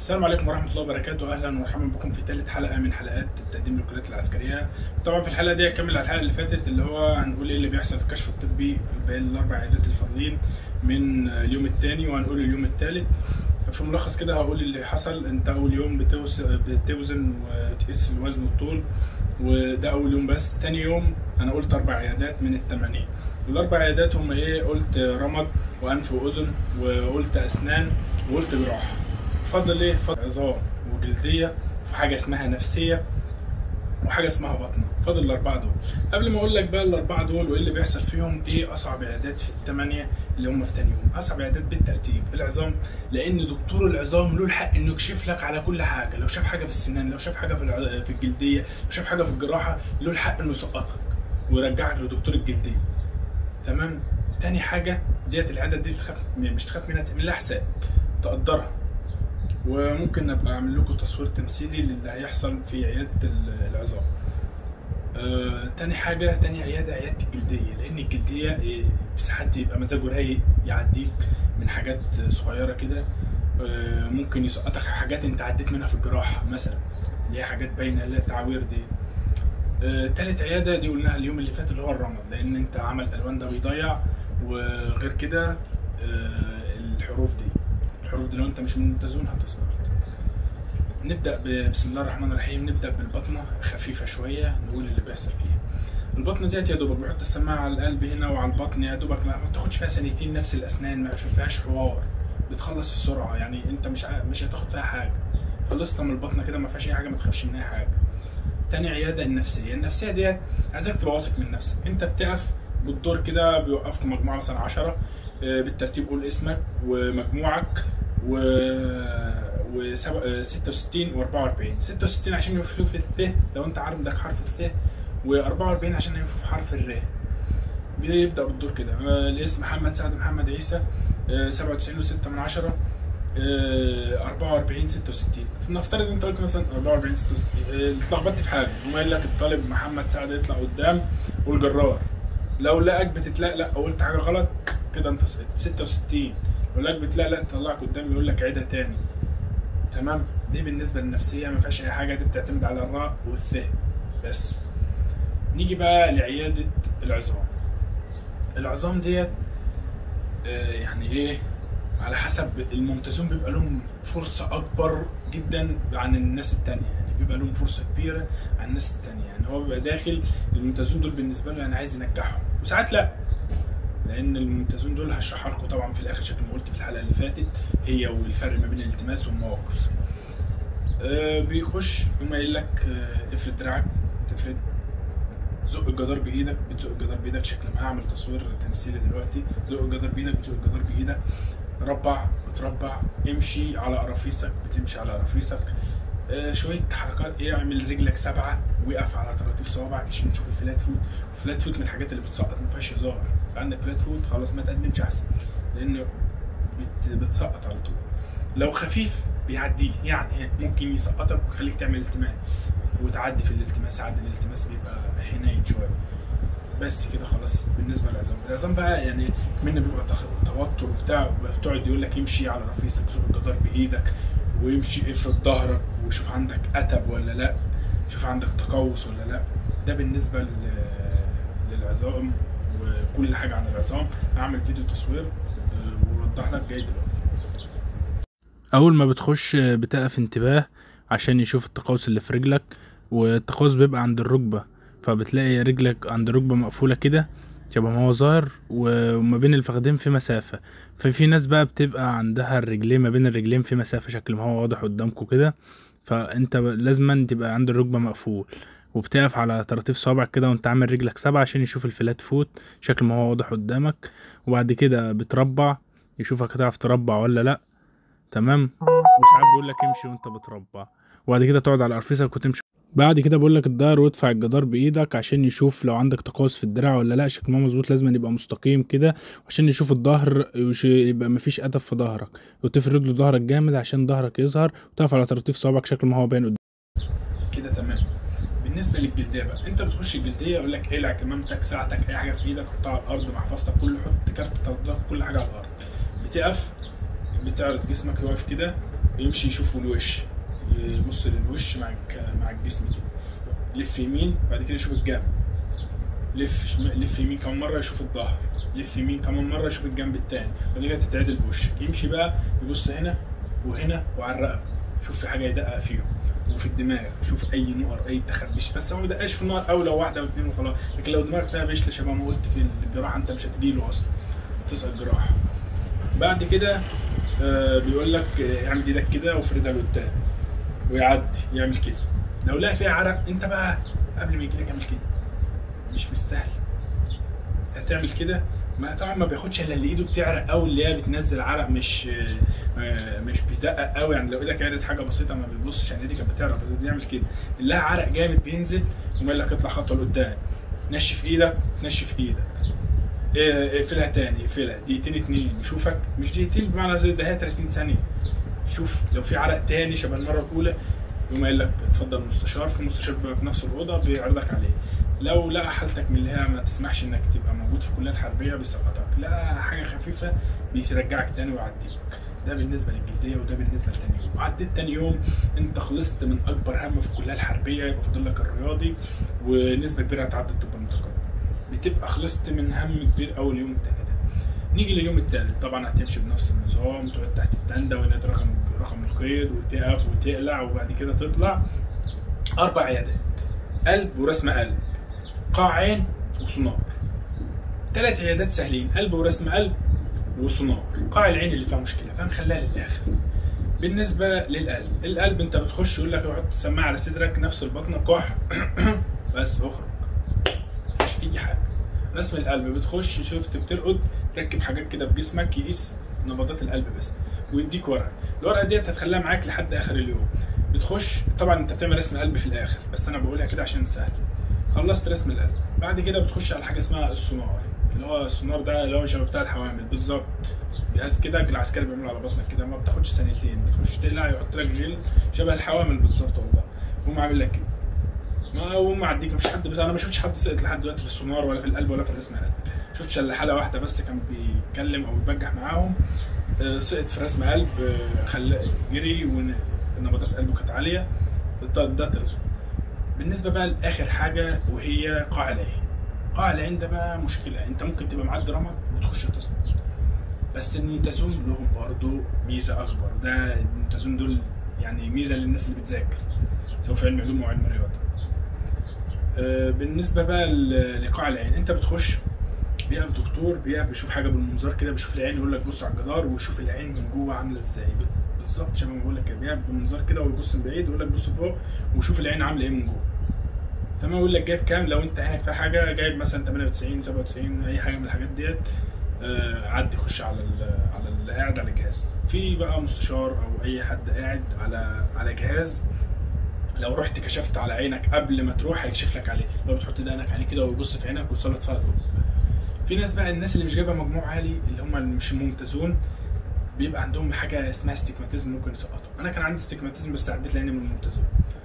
السلام عليكم ورحمة الله وبركاته أهلا ومرحبا بكم في ثالث حلقة من حلقات التقديم للكليات العسكرية طبعا في الحلقة دي هكمل على الحلقة اللي فاتت اللي هو هنقول ايه اللي بيحصل في الكشف الطبي باقي الأربع عيادات الفاضلين من اليوم الثاني وهنقول اليوم الثالث في ملخص كده هقول اللي حصل انت اول يوم بتوز... بتوزن وتقيس الوزن والطول وده اول يوم بس تاني يوم انا قلت اربع عيادات من الثمانية الاربع عيادات هم ايه قلت رمد وانف واذن وقلت اسنان وقلت جراحه فاضل ايه فاضل عظام وجلديه وفي حاجه اسمها نفسيه وحاجه اسمها بطنه فاضل الاربعه دول قبل ما اقول لك بقى الاربعه دول وايه اللي بيحصل فيهم ايه اصعب عيادات في الثمانيه اللي هم في تاني يوم اصعب عيادات بالترتيب العظام لان دكتور العظام له الحق انه يكشف لك على كل حاجه لو شاف حاجه في السنان لو شاف حاجه في الع... في الجلديه لو شاف حاجه في الجراحه له الحق انه يسقطك ويرجعك لدكتور الجلديه تمام تاني حاجه ديت العياده دي تخاف مش تخاف منها تعمل لها حساب تقدرها وممكن ابقى اعمل لكم تصوير تمثيلي للي هيحصل في عياده العظام آه، تاني حاجة تاني عيادة عيادة الجلدية لأن الجلدية إيه، حد يبقى مزاجه رايق يعديك من حاجات صغيرة كده آه، ممكن يسقطك حاجات أنت عديت منها في الجراحة مثلا اللي هي حاجات باينة اللي هي التعوير دي آه، تالت عيادة دي قلناها اليوم اللي فات اللي هو الرمد لأن أنت عمل ألوان ده بيضيع وغير كده آه، الحروف دي الحروف دي لو أنت مش من المنتزون هتسقط نبدا ب- بسم الله الرحمن الرحيم نبدا بالبطنه خفيفه شويه نقول اللي بيحصل فيها البطن ديت يا دوبك بيحط السماعه على القلب هنا وعلى البطن يا دوبك ما بتاخدش فيها ثانيتين نفس الاسنان ما فيهاش حوار بتخلص في سرعه يعني انت مش ع- مش هتاخد فيها حاجه خلصت من البطنه كده ما فيهاش اي حاجه ما تخافش منها حاجه تاني عياده النفسيه النفسيه ديت عايزك تبقى واثق من نفسك انت بتقف بالدور كده بيوقفكم مجموعه مثلا 10 بالترتيب قول اسمك ومجموعك و و 66 و44 66 عشان يوقفوا في الث لو انت عندك حرف الث و44 عشان يوقفوا في حرف الر بيبدا بالدور كده آه، الاسم محمد سعد محمد عيسى آه، 97 و6 من 10 44 66 فنفترض انت قلت مثلا 44 66 آه، اتلخبطت في حاجه وما قال لك الطالب محمد سعد يطلع قدام والجرار لو لقاك بتتلقلق او قلت حاجه غلط كده انت سقطت 66 لو لقاك بتتلقلق تطلعك قدام يقول لك عيدها تاني تمام دي بالنسبه للنفسيه ما فيهاش اي حاجه دي بتعتمد على الراء والث بس نيجي بقى لعياده العظام العظام ديت آه، يعني ايه على حسب الممتازون بيبقى لهم فرصه اكبر جدا عن الناس التانية يعني بيبقى لهم فرصه كبيره عن الناس التانية يعني هو بيبقى داخل الممتازون دول بالنسبه له يعني عايز ينجحهم وساعات لا لان الممتازون دول هشرحها لكم طبعا في الاخر شكل ما قلت في الحلقه اللي فاتت هي والفرق ما بين الالتماس والمواقف آه بيخش يقوم قايل لك آه افرد دراعك تفرد زق الجدار بايدك بتزق الجدار بايدك شكل ما هعمل تصوير تمثيلي دلوقتي زق الجدار بايدك بتزق الجدار بايدك ربع بتربع امشي على قرافيسك بتمشي على قرافيسك آه شويه حركات ايه اعمل رجلك سبعه وقف على طراطيف صوابعك عشان تشوف الفلات فوت الفلات فوت من الحاجات اللي بتسقط ما فيهاش هزار عندك فلات فوت خلاص ما تقدمش احسن لانه بت بتسقط على طول لو خفيف بيعديه يعني ممكن يسقطك ويخليك تعمل التماس وتعدي في الالتماس عادي الالتماس بيبقى حنين شويه بس كده خلاص بالنسبه للعظام العظام بقى يعني منه بيبقى تخ- توتر وبتاع بتقعد يقول لك امشي على رفيسك زق الجدار بايدك ويمشي افرد ظهرك وشوف عندك اتب ولا لا شوف عندك تقوس ولا لا ده بالنسبه لل- للعظام وكل حاجه عن العظام هعمل فيديو تصوير آه، ووضح لك جاي دلوقتي اول ما بتخش بتقف انتباه عشان يشوف التقوس اللي في رجلك والتقوس بيبقى عند الركبه فبتلاقي رجلك عند الركبه مقفوله كده شبه ما هو ظاهر وما بين الفخدين في مسافه ففي ناس بقى بتبقى عندها الرجلين ما بين الرجلين في مسافه شكل ما هو واضح قدامكم كده فانت لازما تبقى عند الركبه مقفول وبتقف على طراطيف صوابعك كده وانت عامل رجلك سبعة عشان يشوف الفلات فوت شكل ما هو واضح قدامك وبعد كده بتربع يشوفك هتعرف تربع ولا لا تمام وساعات بيقول لك امشي وانت بتربع وبعد كده تقعد على قرفيسك وتمشي بعد كده بقول لك الدار وادفع الجدار بايدك عشان يشوف لو عندك تقوس في الدراع ولا لا شكل ما هو مظبوط لازم يبقى مستقيم كده عشان يشوف الظهر وش- يبقى مفيش اتف في ظهرك وتفرد له ظهرك جامد عشان ظهرك يظهر وتقف على طراطيف صوابعك شكل ما هو باين قدام كده تمام بالنسبه للجلديه بقى انت بتخش الجلديه يقول لك اقلع كمامتك ساعتك اي حاجه في ايدك حطها على الارض محفظتك كله حط كارت ترددك كل حاجه على الارض بتقف بتعرض جسمك واقف كده يمشي يشوف الوش يبص للوش مع الك- مع الجسم كده لف يمين بعد كده يشوف الجنب لف شمال لف يمين كمان مره يشوف الظهر لف يمين كمان مره يشوف الجنب التاني بعد كده تتعدل بوشك يمشي بقى يبص هنا وهنا وعلى الرقبه شوف في حاجه يدقق فيهم وفي الدماغ شوف اي نقر اي تخربيش بس هو ما يدققش في النقر او لو واحده او اتنين وخلاص لكن لو دماغك فيها بشله شبه ما قلت في الجراحه انت مش هتجيله اصلا تسال جراحه بعد كده آه بيقول لك آه، اعمل ايدك كده وافردها لقدام ويعدي يعمل كده لو لقى فيها عرق انت بقى قبل ما يجي لك اعمل كده مش مستاهل هتعمل كده ما طبعا ما بياخدش الا اللي ايده بتعرق قوي اللي هي بتنزل عرق مش آه، مش بيدقق قوي يعني لو ايدك عرقت حاجه بسيطه ما بيبصش يعني ايدي كانت بتعرق بس بيعمل كده اللي لها عرق جامد بينزل ويقول لك اطلع خطوه لقدام نشف ايدك نشف ايدك إيه، اقفلها تاني اقفلها دقيقتين اتنين يشوفك مش دقيقتين بمعنى زي ده هي 30 ثانيه شوف لو في عرق تاني شبه المره الاولى يقوم قايل لك اتفضل المستشار في مستشار بيبقى في نفس الاوضه بيعرضك عليه لو لقى حالتك من اللي هي ما تسمحش انك تبقى موجود في الكليه الحربيه بيسقطك لا حاجه خفيفه بيرجعك تاني ويعديك ده بالنسبه للجلديه وده بالنسبه لتاني يوم عديت تاني يوم انت خلصت من اكبر هم في الكليه الحربيه يبقى فاضل لك الرياضي ونسبه كبيره هتعدي الطب المتقدم بتبقى خلصت من هم كبير اول يوم التاني ده نيجي لليوم التالت طبعا هتمشي بنفس النظام تقعد تحت التندة وينادي رقم رقم القيد وتقف وتقلع وبعد كده تطلع اربع عيادات قلب ورسم قلب قاع عين وسونار ثلاث عيادات سهلين قلب ورسم قلب وسونار قاع العين اللي فيها مشكله فهنخليها للاخر بالنسبه للقلب القلب انت بتخش يقول لك يحط سماعه على صدرك نفس البطنه كح بس اخرج مفيش اي حاجه رسم القلب بتخش شفت بترقد تركب حاجات كده بجسمك يقيس نبضات القلب بس ويديك ورقه الورقه ديت هتخليها معاك لحد اخر اليوم بتخش طبعا انت بتعمل رسم قلب في الاخر بس انا بقولها كده عشان سهل خلصت رسم القلب بعد كده بتخش على حاجه اسمها السونار اللي هو السونار ده اللي هو شبه بتاع الحوامل بالظبط جهاز كده العسكري بيعمله على بطنك كده ما بتاخدش ثانيتين بتخش تقلع يحط لك جل شبه الحوامل بالظبط والله يقوم عامل لك كده ما هو معديك مفيش حد بس انا ما شفتش حد سقط لحد دلوقتي في السونار ولا في القلب ولا في رسم القلب شفتش الا حاله واحده بس كان بيتكلم او بيبجح معاهم آه، سقط في رسم قلب آه، خلاه جري ونبضات قلبه كانت عاليه ده ده طلع بالنسبه بقى لاخر حاجه وهي قاع العين قاع العين ده بقى مشكله انت ممكن تبقى معدي رمد وتخش تصمت بس المنتزون لهم برضه ميزه اكبر ده المنتزون دول يعني ميزه للناس اللي بتذاكر سواء في علم علوم او علم رياضه آه، بالنسبه بقى ل- لقاع العين انت بتخش بيقف دكتور بيقف بيشوف حاجه بالمنظار كده بيشوف العين يقول لك بص على الجدار ويشوف العين من جوه عامله ازاي بت- بالظبط شبه ما بقول لك كده بيقف بالمنظار كده ويبص من بعيد ويقول لك بص فوق ويشوف العين عامله ايه من جوه تمام يقول لك جايب كام لو انت عينك فيها حاجه جايب مثلا 98 97 اي حاجه من الحاجات ديت آه، عدي خش على ال- على اللي قاعد على الجهاز في بقى مستشار او اي حد قاعد على على جهاز لو رحت كشفت على عينك قبل ما تروح هيكشف لك عليه لو بتحط دقنك عليه كده ويبص في عينك ويسلط فيها ضوء في ناس بقى الناس اللي مش جايبه مجموع عالي اللي هم اللي مش ممتازون بيبقى عندهم حاجه اسمها استجماتيزم ممكن يسقطوا انا كان عندي استجماتيزم بس عديت لاني من الممتازون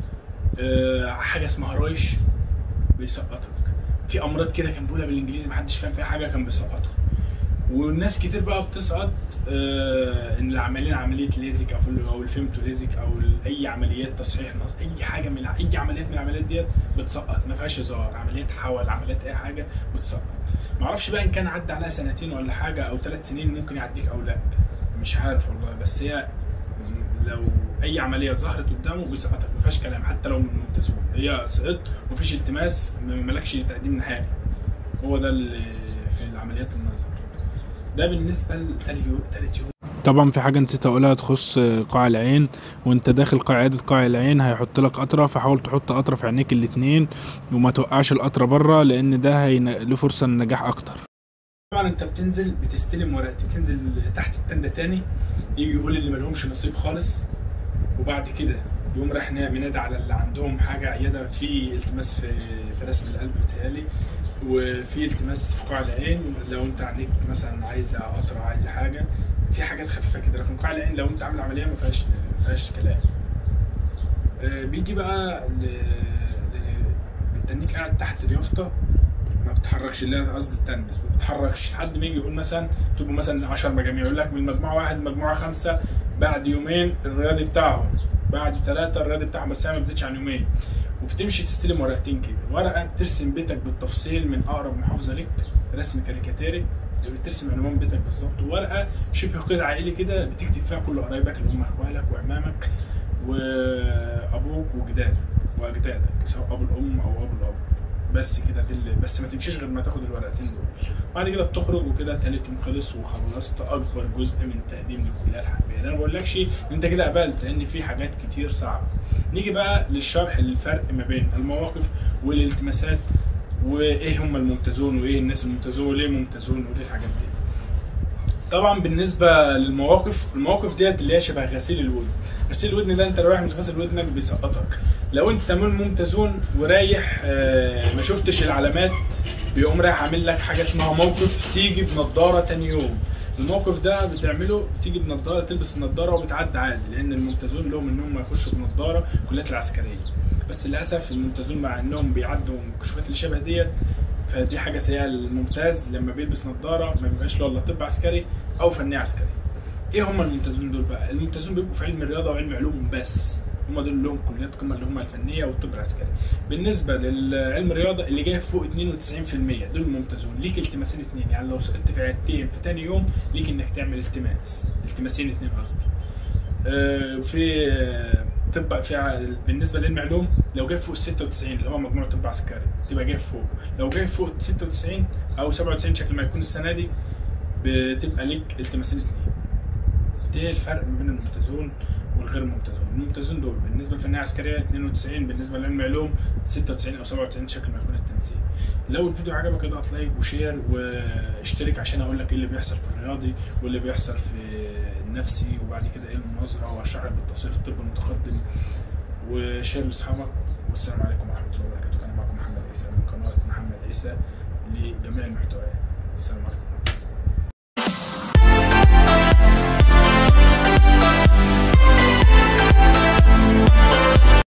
أه حاجه اسمها رايش بيسقطك في امراض كده كان بيقولها بالانجليزي محدش فاهم فيها حاجه كان بيسقطها والناس كتير بقى بتسقط آه ان اللي عاملين عمليه ليزك او او الفيمتو ليزك او اي عمليات تصحيح نظر اي حاجه من الع- اي عمليات من العمليات ديت بتسقط ما فيهاش هزار عمليات حول عمليات اي حاجه بتسقط ما اعرفش بقى ان كان عدى عليها سنتين ولا حاجه او ثلاث سنين ممكن يعديك او لا مش عارف والله بس هي لو اي عمليه ظهرت قدامه بيسقطك ما فيهاش كلام حتى لو من المنتزون هي سقطت ومفيش التماس م- مالكش تقديم نهائي هو ده اللي في العمليات النظر ده بالنسبه لتالت يوم تالت يوم طبعا في حاجة نسيت اقولها تخص قاع العين وانت داخل قاعدة قاع العين هيحط لك قطرة فحاول تحط قطرة في عينيك الاتنين وما توقعش القطرة بره لان ده هين... له فرصة النجاح اكتر طبعا انت بتنزل بتستلم ورقتي بتنزل تحت التندة تاني يجي يقول اللي مالهمش نصيب خالص وبعد كده يقوم رايح نا- منادي على اللي عندهم حاجه عياده في التماس في في رسم القلب بتهيألي وفي التماس في قاع العين لو انت عليك مثلا عايزه قطره عايزه حاجه في حاجات خفيفه كده لكن قاع العين لو انت عامل عمليه ما فيهاش ما فيهاش كلام آه، بيجي بقى ل... ل... بتنيك قاعد تحت اليافطه ما بتتحركش اللي هي قصدي التندل ما بتتحركش حد ما يجي يقول مثلا تبقوا مثلا 10 مجاميع يقول لك من مجموعه واحد لمجموعه خمسه بعد يومين الرياضي بتاعهم بعد ثلاثه الرياضي بتاعهم بس هي ما بتزيدش عن يومين وبتمشي تستلم ورقتين كده ورقه بترسم بيتك بالتفصيل من اقرب محافظه لك رسم كاريكاتيري بترسم عنوان بيتك بالظبط وورقه شبه قيد عائلي كده بتكتب فيها كل قرايبك اللي هم اخوالك وعمامك وابوك وجدادك واجدادك سواء ابو الام او ابو الاب بس كده دي اللي- بس ما تمشيش غير ما تاخد الورقتين دول بعد كده بتخرج وكده تالت يوم خلص وخلصت اكبر جزء من تقديم الكليه الحربيه ده انا ما بقولكش ان انت كده قبلت لان في حاجات كتير صعبه نيجي بقى للشرح الفرق ما بين المواقف والالتماسات وايه هم الممتازون وايه الناس الممتازون وليه ممتازون وليه الحاجات دي طبعا بالنسبه للمواقف المواقف ديت اللي هي شبه غسيل الودن غسيل الودن ده انت لو رايح مش غسل ودنك بيسقطك لو انت من ممتازون ورايح آه، ما شفتش العلامات بيقوم رايح عامل لك حاجه اسمها موقف تيجي بنضاره تاني يوم الموقف ده بتعمله تيجي بنضاره تلبس النضاره وبتعدي عادي لان الممتازون لهم انهم يخشوا بنضاره كليات العسكريه بس للاسف الممتازون مع انهم بيعدوا الكشوفات اللي شبه ديت فدي حاجه سيئه للممتاز لما بيلبس نظاره ما بيبقاش له الا طب عسكري او فنيه عسكري ايه هم الممتازون دول بقى الممتازون بيبقوا في علم الرياضه وعلم علوم بس هم دول اللي لهم كليات قمه اللي هم الفنيه والطب العسكري بالنسبه للعلم الرياضه اللي جاي فوق 92% دول الممتازون ليك التماسين اثنين يعني لو سقطت في عيادتين في تاني يوم ليك انك تعمل التماس التماسين اثنين قصدي آه، في آه، طب في ع- بالنسبه لعلم علوم لو جايب فوق ال 96 اللي هو مجموع طب عسكري تبقى جايب فوق لو جايب فوق 96 او 97 شكل ما يكون السنه دي بتبقى ليك التماسين اثنين ده الفرق ما بين الممتازون والغير ممتازون الممتازون دول بالنسبه للفنيه العسكريه 92 بالنسبه لعلم علوم 96 او 97 شكل ما يكون التنسيق لو الفيديو عجبك اضغط لايك وشير واشترك عشان اقول لك ايه اللي بيحصل في الرياضي واللي بيحصل في النفسي وبعد كده ايه المناظره واشرح لك بالتفصيل الطب المتقدم وشير لاصحابك والسلام عليكم ورحمه الله وبركاته كان معكم محمد عيسى من قناه محمد عيسى لجميع المحتويات السلام عليكم